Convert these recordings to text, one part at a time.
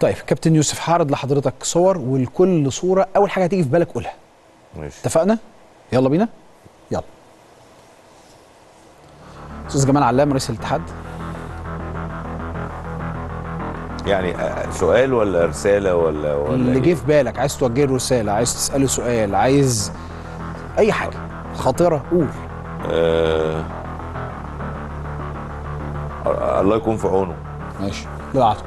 طيب كابتن يوسف هعرض لحضرتك صور ولكل صوره اول حاجه هتيجي في بالك قولها ماشي اتفقنا يلا بينا يلا استاذ جمال علام رئيس الاتحاد يعني آه، سؤال ولا رساله ولا ولا اللي إيه؟ جه في بالك عايز توجه له رساله عايز تساله سؤال عايز اي حاجه خاطره قول آه... آه، الله يكون في عونه ماشي اللي بعده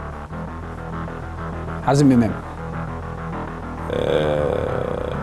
حازم امام آه،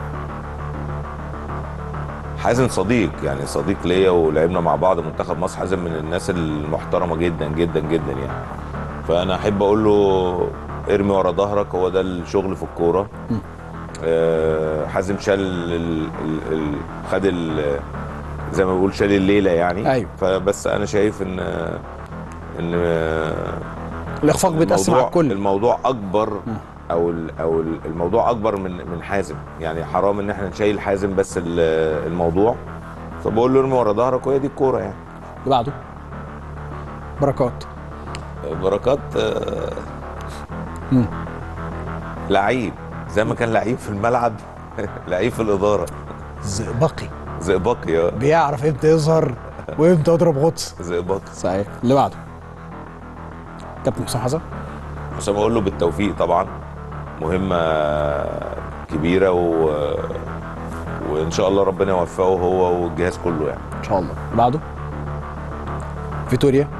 حازم صديق يعني صديق ليا ولعبنا مع بعض منتخب مصر حازم من الناس المحترمه جدا جدا جدا يعني فانا احب اقول له ارمي ورا ظهرك هو ده الشغل في الكوره آه، حازم شال ال ال ال خد ال زي ما بقول شال الليله يعني أيوة. فبس انا شايف ان ان الاخفاق بيتقسم على الموضوع- الكل الموضوع اكبر او ال- او ال- الموضوع اكبر من من حازم يعني حرام ان احنا نشيل حازم بس ال- الموضوع فبقول له ارمي ورا ظهرك وهي دي الكوره يعني اللي بعده بركات بركات آه، مم. لعيب زي ما كان لعيب في الملعب لعيب في الاداره زئبقي زئبقي آه، بيعرف امتى يظهر وامتى يضرب غطس زئبقي صحيح اللي بعده كابتن حسام حسن بس أنا بقول له بالتوفيق طبعا مهمه كبيره و وان شاء الله ربنا يوفقه هو والجهاز كله يعني ان شاء الله اللي بعده فيتوريا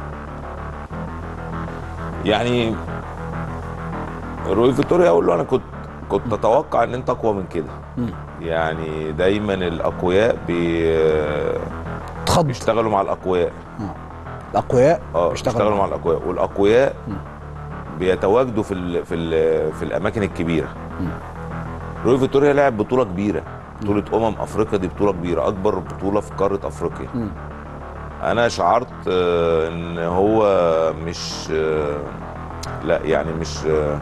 يعني روي فيتوريا اقول له انا كنت كنت اتوقع ان انت اقوى من كده مم. يعني دايما الاقوياء بي اتخض بيشتغلوا مع الاقوياء الاقوياء اه بيشتغلوا بيشتغلوا مع الاقوياء والاقوياء مم. بيتواجدوا في ال في ال في الاماكن الكبيره روي فيتوريا لعب بطوله كبيره بطوله امم افريقيا دي بطوله كبيره اكبر بطوله في قاره افريقيا مم. انا شعرت آه، ان هو مش آه، لا يعني مش آه،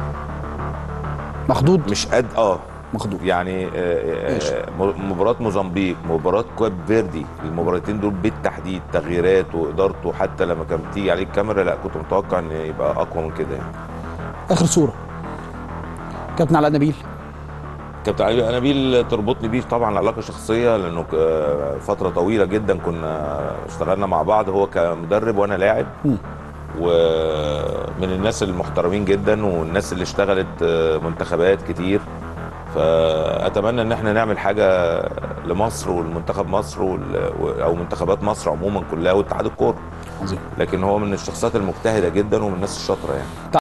مخضوض مش قد اه مخضوض يعني آه، ماشي. آه، م- مباراة موزمبيق مباراة كواب فيردي المباراتين دول بالتحديد تغييرات وادارته حتى لما كانت بتيجي عليه الكاميرا لا كنت متوقع ان يبقى اقوى من كده يعني اخر صوره كابتن علاء نبيل كابتن علي نبيل تربطني بيه طبعا علاقه شخصيه لانه ك- فتره طويله جدا كنا اشتغلنا مع بعض هو كمدرب وانا لاعب مم. ومن الناس المحترمين جدا والناس اللي اشتغلت آه، منتخبات كتير فاتمنى ان احنا نعمل حاجه لمصر والمنتخب مصر وال- و- او منتخبات مصر عموما كلها واتحاد الكوره عظيم لكن هو من الشخصيات المجتهده جدا ومن الناس الشاطره يعني